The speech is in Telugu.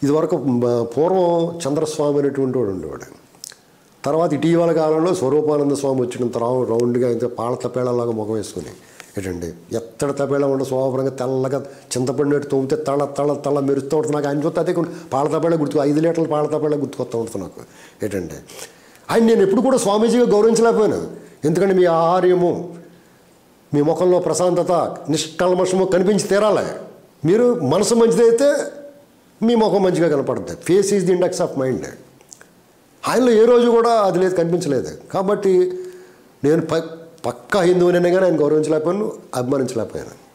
ఇదివరకు మ, పూర్వం చంద్రస్వామి అనేటువంటి వాడు ఉండేవాడు తర్వాత ఇటీవల కాలంలో స్వరూపానంద స్వామి వచ్చిన తర్వాత రౌండ్గా అయితే పాల తపేళలాగా ముఖం వేసుకుని ఏంటండి ఎత్తడ తపేళ ఉండ శోభరంగా తెల్లగా చింతపడినట్టు తోమితే తళ తళ తళ మెరుస్తూ ఉంటుంది నాకు ఆయన చూస్తే అదే కొన్ని పాల తపేళ గుర్తు ఐదు లీటర్ల పాల తపేళ గుర్తుకొస్తూ ఉంటుంది నాకు ఏంటంటే ఆయన నేను ఎప్పుడు కూడా స్వామీజీగా గౌరవించలేకపోయాను ఎందుకంటే మీ ఆహార్యము మీ ముఖంలో ప్రశాంతత నిష్కల్మషము కనిపించి తీరాలి మీరు మనసు మంచిదైతే మీ ముఖం మంచిగా కనపడుతుంది face is the index of mind ఆయనలో ఏ రోజు కూడా అది లేదు కనిపించలేదు కాబట్టి నేను ప పక్కా హిందువునైనా కానీ ఆయన గౌరవించలేకపోయాను అభిమానించలేకపోయాను